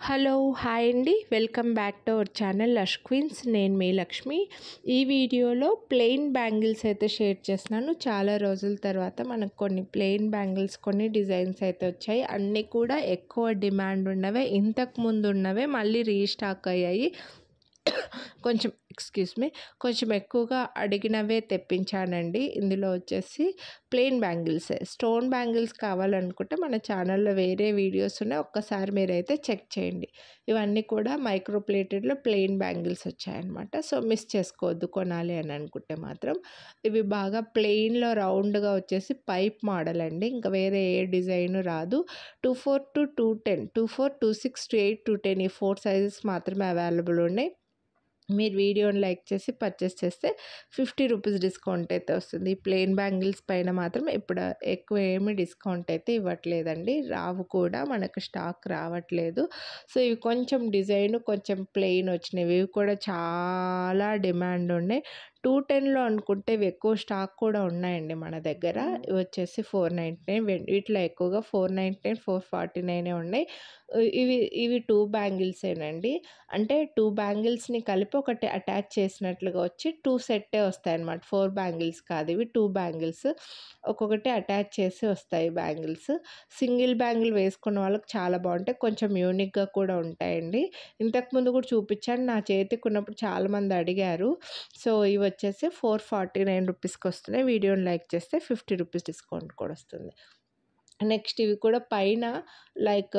hello hi అండి welcome back to our channel lush queens నేను మీ లక్ష్మి ఈ వీడియోలో ప్లెయిన్ బ్యాంగిల్స్ అయితే షేర్ చేస్తున్నాను చాలా రోజుల తర్వాత మనకు కొన్ని ప్లెయిన్ బ్యాంగిల్స్ కొన్ని డిజైన్స్ అయితే వచ్చాయి అన్నీ కూడా ఎక్కువ డిమాండ్ ఉన్నవే ఇంతకు ముందు ఉన్నవే మళ్ళీ రీస్టాక్ అయ్యాయి కొంచెం ఎక్స్క్యూజ్ మీ కొంచెం ఎక్కువగా అడిగినవే తెప్పించానండి ఇందులో వచ్చేసి ప్లెయిన్ బ్యాంగిల్స్ స్టోన్ బ్యాంగిల్స్ కావాలనుకుంటే మన ఛానల్లో వేరే వీడియోస్ ఉన్నాయి ఒక్కసారి మీరైతే చెక్ చేయండి ఇవన్నీ కూడా మైక్రో ప్లేటెడ్లో ప్లెయిన్ బ్యాంగిల్స్ వచ్చాయన్నమాట సో మిస్ చేసుకోవద్దు కొనాలి అని అనుకుంటే మాత్రం ఇవి బాగా ప్లెయిన్లో రౌండ్గా వచ్చేసి పైప్ మోడల్ అండి ఇంకా వేరే ఏ డిజైన్ రాదు two four to two ten two four two six two eight two ten ఈ ఫోర్ సైజెస్ మాత్రమే అవైలబుల్ ఉన్నాయి మీరు వీడియోని లైక్ చేసి పర్చేస్ చేస్తే ఫిఫ్టీ రూపీస్ డిస్కౌంట్ అయితే వస్తుంది ఈ ప్లెయిన్ బ్యాంగిల్స్ పైన మాత్రం ఇప్పుడు ఎక్కువ ఏమి డిస్కౌంట్ అయితే ఇవ్వట్లేదండి రావు కూడా మనకు స్టాక్ రావట్లేదు సో ఇవి కొంచెం డిజైన్ కొంచెం ప్లెయిన్ వచ్చినవి ఇవి కూడా చాలా డిమాండ్ ఉన్నాయి టూ టెన్లో అనుకుంటే ఇవి ఎక్కువ స్టాక్ కూడా ఉన్నాయండి మన దగ్గర ఇవి వచ్చేసి ఫోర్ నైంటీ నైన్ వీటిలో ఎక్కువగా four ninety nine four forty నైనే ఉన్నాయి ఇవి ఇవి టూ బ్యాంగిల్సేనండి అంటే టూ బ్యాంగిల్స్ని కలిపి ఒకటి అటాచ్ చేసినట్లుగా వచ్చి టూ సెట్టే వస్తాయి అన్నమాట ఫోర్ బ్యాంగిల్స్ కాదు ఇవి టూ బ్యాంగిల్స్ ఒక్కొక్కటి అటాచ్ చేసి వస్తాయి బ్యాంగిల్స్ సింగిల్ బ్యాంగిల్ వేసుకున్న వాళ్ళకి చాలా బాగుంటాయి కొంచెం యూనిక్గా కూడా ఉంటాయండి ఇంతకుముందు కూడా చూపించాను నా చేతికి ఉన్నప్పుడు చాలామంది అడిగారు సో ఇవి వచ్చేసి ఫోర్ ఫార్టీ నైన్ రూపీస్కి వస్తున్నాయి వీడియోని లైక్ చేస్తే ఫిఫ్టీ రూపీస్ డిస్కౌంట్ కూడా వస్తుంది నెక్స్ట్ ఇవి కూడా పైన లైక్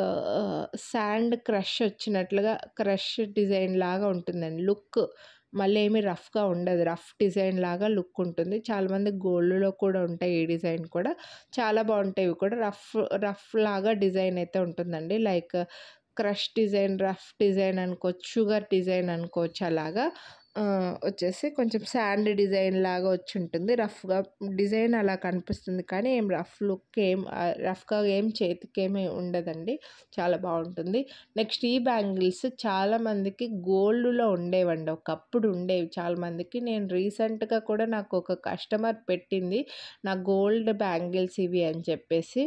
శాండ్ క్రష్ వచ్చినట్లుగా క్రష్ డిజైన్ లాగా ఉంటుందండి లుక్ మళ్ళీ ఏమి రఫ్గా ఉండదు రఫ్ డిజైన్ లాగా లుక్ ఉంటుంది చాలామంది గోల్డ్లో కూడా ఉంటాయి ఈ డిజైన్ కూడా చాలా బాగుంటాయి ఇవి కూడా రఫ్ రఫ్ లాగా డిజైన్ అయితే ఉంటుందండి like crush design rough design అనుకోవచ్చు షుగర్ డిజైన్ అనుకోవచ్చు అలాగా వచ్చేసి కొంచెం శాండ్ డిజైన్ లాగా వచ్చి ఉంటుంది రఫ్గా డిజైన్ అలా కనిపిస్తుంది కానీ ఏం రఫ్ లుక్ ఏం రఫ్గా ఏం చేతికి ఏమి ఉండదండి చాలా బాగుంటుంది నెక్స్ట్ ఈ బ్యాంగిల్స్ చాలామందికి గోల్డ్లో ఉండేవండి ఒకప్పుడు ఉండేవి చాలామందికి నేను రీసెంట్గా కూడా నాకు ఒక కస్టమర్ పెట్టింది నా గోల్డ్ బ్యాంగిల్స్ ఇవి అని చెప్పేసి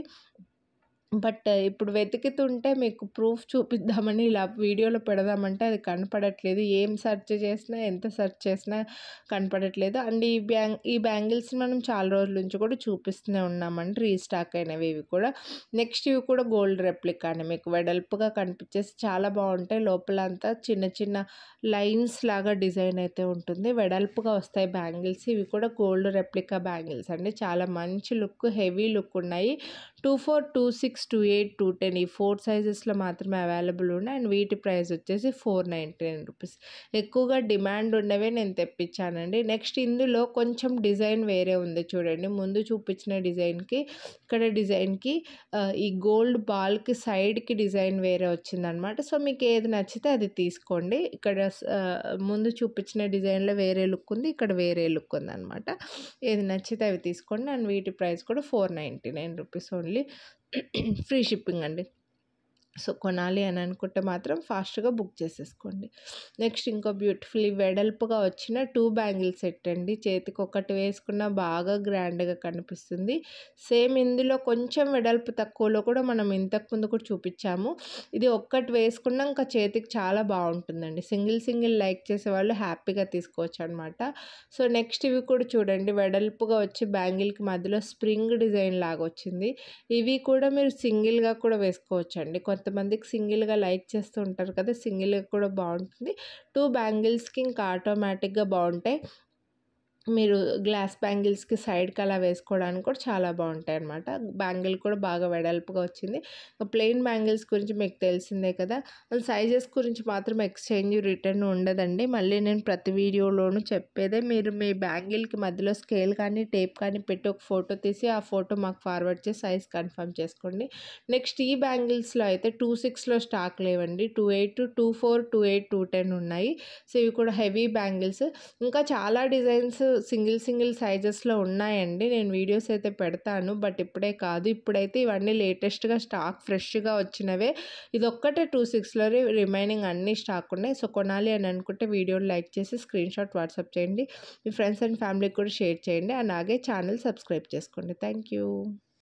బట్ ఇప్పుడు వెతుకుతుంటే మీకు ప్రూఫ్ చూపిద్దామని ఇలా వీడియోలో పెడదామంటే అది కనపడట్లేదు ఏం సెర్చ్ చేసినా ఎంత సెర్చ్ చేసినా కనపడట్లేదు అండ్ ఈ బ్యాంగ్ ఈ బ్యాంగిల్స్ మనం చాలా రోజుల నుంచి కూడా చూపిస్తూనే ఉన్నామండి రీస్టాక్ అయినవి ఇవి కూడా నెక్స్ట్ ఇవి కూడా గోల్డ్ రెప్లికా అని మీకు వెడల్పుగా కనిపించేసి చాలా బాగుంటాయి లోపల అంతా చిన్న చిన్న లైన్స్ లాగా డిజైన్ అయితే ఉంటుంది వెడల్పుగా వస్తాయి బ్యాంగిల్స్ ఇవి కూడా గోల్డ్ రెప్లికా బ్యాంగిల్స్ అండి చాలా మంచి లుక్ హెవీ లుక్ ఉన్నాయి two four two six two eight two ten ఈ ఫోర్ సైజెస్లో మాత్రమే అవైలబుల్ ఉన్నాయి అండ్ వీటి ప్రైస్ వచ్చేసి ఫోర్ నైంటీ నైన్ రూపీస్ ఎక్కువగా డిమాండ్ ఉన్నవే నేను తెప్పించానండి నెక్స్ట్ ఇందులో కొంచెం డిజైన్ వేరే ఉంది చూడండి ముందు చూపించిన డిజైన్కి ఇక్కడ డిజైన్కి ఈ గోల్డ్ బాల్కి సైడ్కి డిజైన్ వేరే వచ్చిందనమాట సో మీకు ఏది నచ్చితే అది తీసుకోండి ఇక్కడ ముందు చూపించిన డిజైన్లో వేరే లుక్ ఉంది ఇక్కడ వేరే లుక్ ఉంది అనమాట ఏది నచ్చితే అవి తీసుకోండి అండ్ వీటి ప్రైస్ కూడా four ninety nine rupees only free shipping అండి సో కొనాలి అని అనుకుంటే మాత్రం ఫాస్ట్గా బుక్ చేసేసుకోండి నెక్స్ట్ ఇంకో బ్యూటిఫుల్లీ వెడల్పుగా వచ్చిన టూ బ్యాంగిల్ సెట్ అండి చేతికి ఒకటి వేసుకున్న బాగా గ్రాండ్గా కనిపిస్తుంది సేమ్ ఇందులో కొంచెం వెడల్పు తక్కువలో కూడా మనం ఇంతకు ముందు కూడా చూపించాము ఇది ఒక్కటి వేసుకున్నా ఇంకా చేతికి చాలా బాగుంటుందండి సింగిల్ సింగిల్ లైక్ చేసే వాళ్ళు హ్యాపీగా తీసుకోవచ్చు అనమాట సో నెక్స్ట్ ఇవి కూడా చూడండి వెడల్పుగా వచ్చి బ్యాంగిల్కి మధ్యలో స్ప్రింగ్ డిజైన్ లాగా వచ్చింది ఇవి కూడా మీరు సింగిల్గా కూడా వేసుకోవచ్చు అండి కొంతమందికి సింగిల్గా లైక్ చేస్తూ ఉంటారు కదా సింగిల్గా కూడా బాగుంటుంది టూ బ్యాంగిల్స్కి ఇంకా ఆటోమేటిక్గా బాగుంటాయి మీరు గ్లాస్ బ్యాంగిల్స్కి సైడ్కి అలా వేసుకోవడానికి కూడా చాలా బాగుంటాయి అనమాట బ్యాంగిల్ కూడా బాగా వెడల్పుగా వచ్చింది ప్లెయిన్ బ్యాంగిల్స్ గురించి మీకు తెలిసిందే కదా సైజెస్ గురించి మాత్రం ఎక్స్చేంజ్ రిటర్న్ ఉండదండి మళ్ళీ నేను ప్రతి వీడియోలోనూ చెప్పేదే మీరు మీ బ్యాంగిల్కి మధ్యలో స్కేల్ కానీ టేప్ కానీ పెట్టి ఒక ఫోటో తీసి ఆ ఫోటో మాకు ఫార్వర్డ్ చేసి సైజ్ కన్ఫర్మ్ చేసుకోండి నెక్స్ట్ ఈ బ్యాంగిల్స్లో అయితే టూ సిక్స్లో స్టాక్ లేవండి two eight two four two eight two ten ఉన్నాయి సో ఇవి కూడా హెవీ బ్యాంగిల్స్ ఇంకా చాలా డిజైన్స్ సింగిల్ సింగిల్ సైజెస్లో ఉన్నాయండి నేను వీడియోస్ అయితే పెడతాను బట్ ఇప్పుడే కాదు ఇప్పుడైతే ఇవన్నీ లేటెస్ట్గా స్టాక్ ఫ్రెష్గా వచ్చినవే ఇది ఒక్కటే టూ సిక్స్లో రిమైనింగ్ అన్ని స్టాక్ ఉన్నాయి సో కొనాలి అని అనుకుంటే వీడియోని లైక్ చేసి స్క్రీన్ షాట్ వాట్సాప్ చేయండి మీ ఫ్రెండ్స్ అండ్ ఫ్యామిలీకి కూడా షేర్ చేయండి అలాగే ఛానల్ సబ్స్క్రైబ్ చేసుకోండి థ్యాంక్ యూ